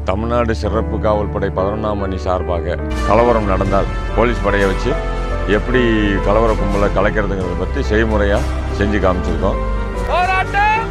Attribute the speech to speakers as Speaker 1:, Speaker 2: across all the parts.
Speaker 1: தமிழ்நாடு சிறப்பு காவல் படை பதினொன்றாம் அணி சார்பாக கலவரம் நடந்தால் போலீஸ் படையை வச்சு எப்படி கலவர கும்பலை கலைக்கிறதுங்கிறத பற்றி செய்முறையாக செஞ்சு காமிச்சிருக்கோம்
Speaker 2: போராட்டம்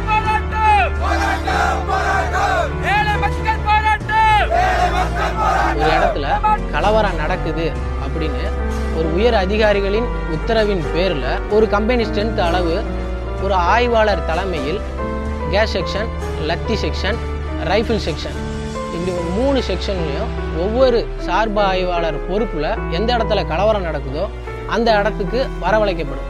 Speaker 2: போராட்டம் ஏழை மக்கள் போராட்டம்
Speaker 3: ஒரு இடத்துல கலவரம் நடக்குது அப்படின்னு ஒரு உயர் அதிகாரிகளின் உத்தரவின் பேரில் ஒரு கம்பெனி ஸ்ட்ரென்த் அளவு ஒரு ஆய்வாளர் தலைமையில் case section lathi section rifle section இப்படி ஒரு மூணு செக்ஷன்லையும் ஒவ்வொரு சார்பு ஆய்வாளர் பொறுப்பில் எந்த இடத்துல கலவரம் நடக்குதோ அந்த இடத்துக்கு வரவழைக்கப்படும்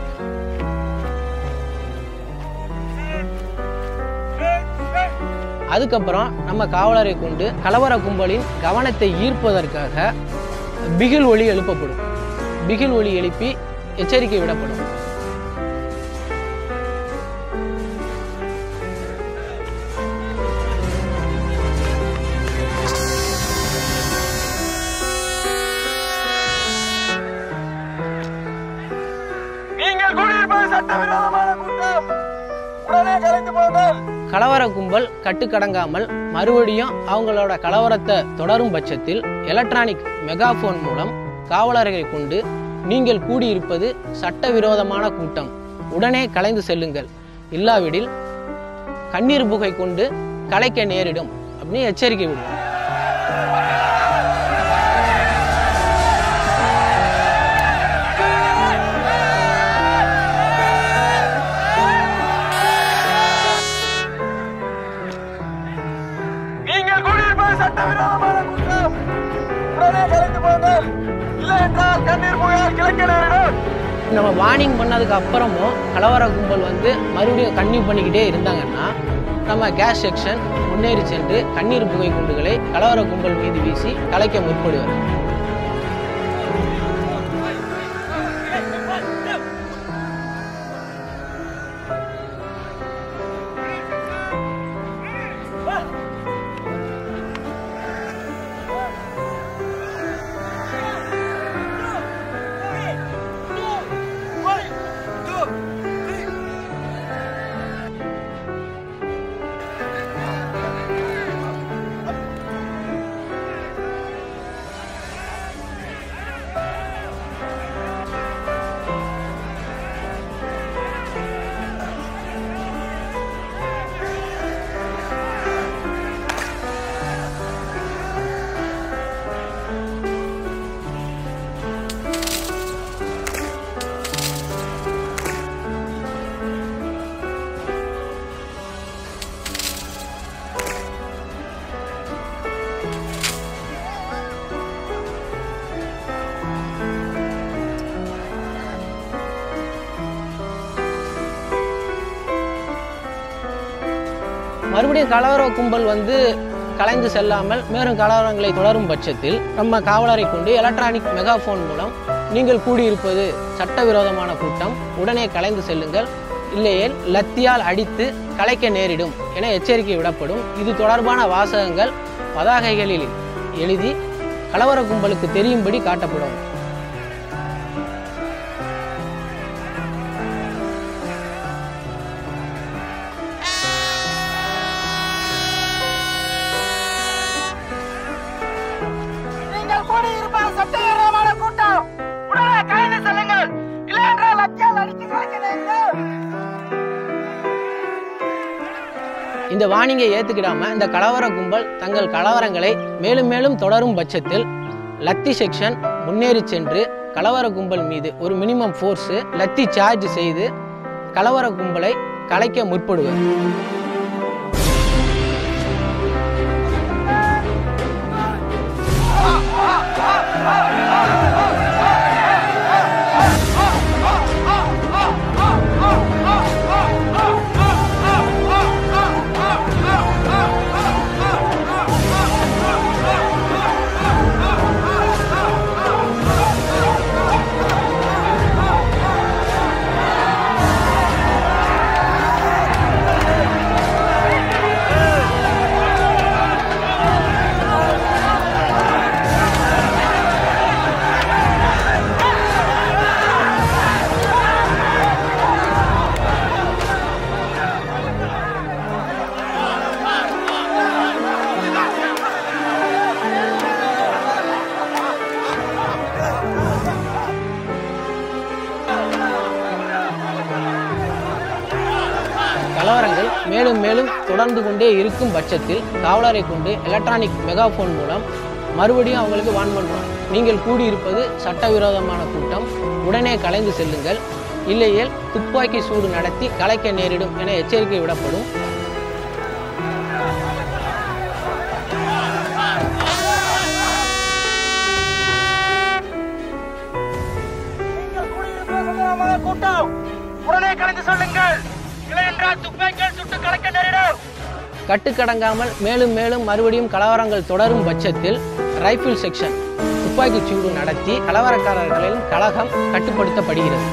Speaker 3: அதுக்கப்புறம் நம்ம காவலரை கொண்டு கலவர கும்பலின் கவனத்தை ஈர்ப்பதற்காக பிகில் ஒலி எழுப்பப்படும் பிகில் ஒலி எழுப்பி எச்சரிக்கை விடப்படும்
Speaker 2: நீங்கள் கூடியிருப்பது சட்டவிரோதமான கூட்டம் உடனே கலைந்து போங்கள்
Speaker 3: கலவர கும்பல் கட்டுக்கடங்காமல் மறுபடியும் அவங்களோட கலவரத்தை தொடரும் பட்சத்தில் எலக்ட்ரானிக் மெகாஃபோன் மூலம் காவலர்களை கொண்டு நீங்கள் கூடியிருப்பது சட்டவிரோதமான கூட்டம் உடனே கலைந்து செல்லுங்கள் இல்லாவிடில் கண்ணீர் புகை கொண்டு கலைக்க நேரிடும் அப்படின்னு எச்சரிக்கை விடுவோம்
Speaker 2: நீங்கள் கூடியிருப்பது சட்டவிரோதமான கூட்டம் உடனே கலைந்து போங்கள் இல்லை என்றால் கண்ணீர் புகையால் கிழக்க நேரிடும்
Speaker 3: நம்ம வார்னிங் பண்ணதுக்கு அப்புறமும் கலவர கும்பல் வந்து மறுபடியும் கன்னியூ பண்ணிக்கிட்டே இருந்தாங்கன்னா நம்ம கேஸ் செக்ஷன் முன்னேறி சென்று கண்ணீர் புகை குண்டுகளை கலவர கும்பல் மீது வீசி கலைக்க முற்படுவார் மறுபடியும் கலவர கும்பல் வந்து கலைந்து செல்லாமல் மேலும் கலவரங்களை தொடரும் பட்சத்தில் நம்ம காவலரை கொண்டு எலக்ட்ரானிக் மெகாஃபோன் மூலம் நீங்கள் கூடியிருப்பது சட்டவிரோதமான கூட்டம் உடனே கலைந்து செல்லுங்கள் இல்லையேல் லத்தியால் அடித்து கலைக்க நேரிடும் என எச்சரிக்கை விடப்படும் இது தொடர்பான வாசகங்கள் பதாகைகளில் எழுதி கலவர கும்பலுக்கு தெரியும்படி காட்டப்படும்
Speaker 2: நீங்கள் கூடியிருப்பது சட்டவிரோதமான கூட்டம் உடனே கலைந்து செல்லுங்கள் இல்லை என்றால் லட்சியால் அடித்து கலைக்க நேரிடும்
Speaker 3: இந்த வார்னிங்கை ஏத்துக்கிடாம இந்த கலவர கும்பல் தங்கள் கலவரங்களை மேலும் மேலும் தொடரும் பட்சத்தில் லத்தி செக்ஷன் முன்னேறி சென்று கலவர கும்பல் மீது ஒரு மினிமம் ஃபோர்ஸ் லத்தி சார்ஜ் செய்து கலவர கும்பலை கலைக்க முற்படுவர் மேலும் மேலும் தொடர்ந்து கொண்டே இருக்கும் பட்சத்தில் காவலரை கொண்டு எலக்ட்ரானிக் மெகாஃபோன் மூலம் மறுபடியும் அவங்களுக்கு வான் பண்ணுறோம் நீங்கள் கூடியிருப்பது சட்டவிரோதமான கூட்டம் உடனே கலைந்து செல்லுங்கள் இல்லையேல் துப்பாக்கி சூடு நடத்தி கலைக்க நேரிடும் என எச்சரிக்கை விடப்படும்
Speaker 2: நீங்கள் கூடியிருக்கிற சந்தனமான கூட்டம் உடனே கலைந்து சொல்லுங்கள் இல்லை என்றால் துப்பாக்கியால் சுட்டு கலைக்க நேரிடும்
Speaker 3: கட்டுக்கடங்காமல் மேலும் மேலும் மறுபடியும் கலவரங்கள் தொடரும் பட்சத்தில் ரைபிள் செக்ஷன் துப்பாக்கிச் சூடு நடத்தி கலவரக்காரர்களின் கலகம் கட்டுப்படுத்தப்படுகிறது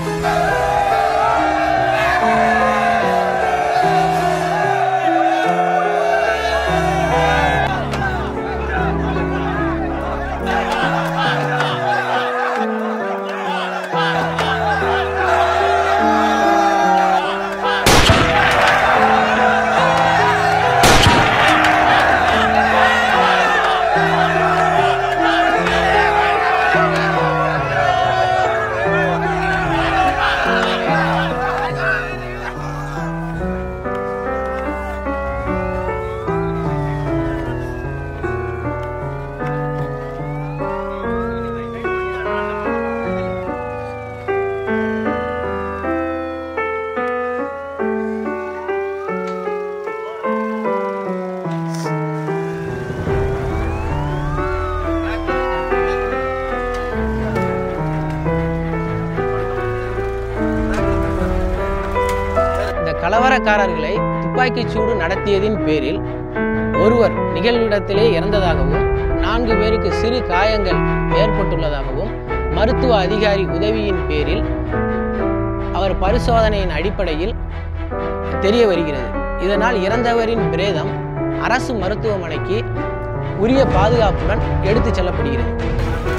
Speaker 3: இந்த கலவரக்காரர்களை துப்பாக்கிச் சூடு நடத்தியதின் பேரில் ஒருவர் நிகழ்விடத்திலே இறந்ததாகவும் நான்கு பேருக்கு சிறு காயங்கள் ஏற்பட்டுள்ளதாகவும் மருத்துவ அதிகாரி உதவியின் பேரில் அவர் பரிசோதனையின் அடிப்படையில் தெரிய வருகிறது இதனால் இறந்தவரின் பிரேதம் அரசு மருத்துவமனைக்கு உரிய பாதுகாப்புடன் எடுத்துச் செல்லப்படுகிறது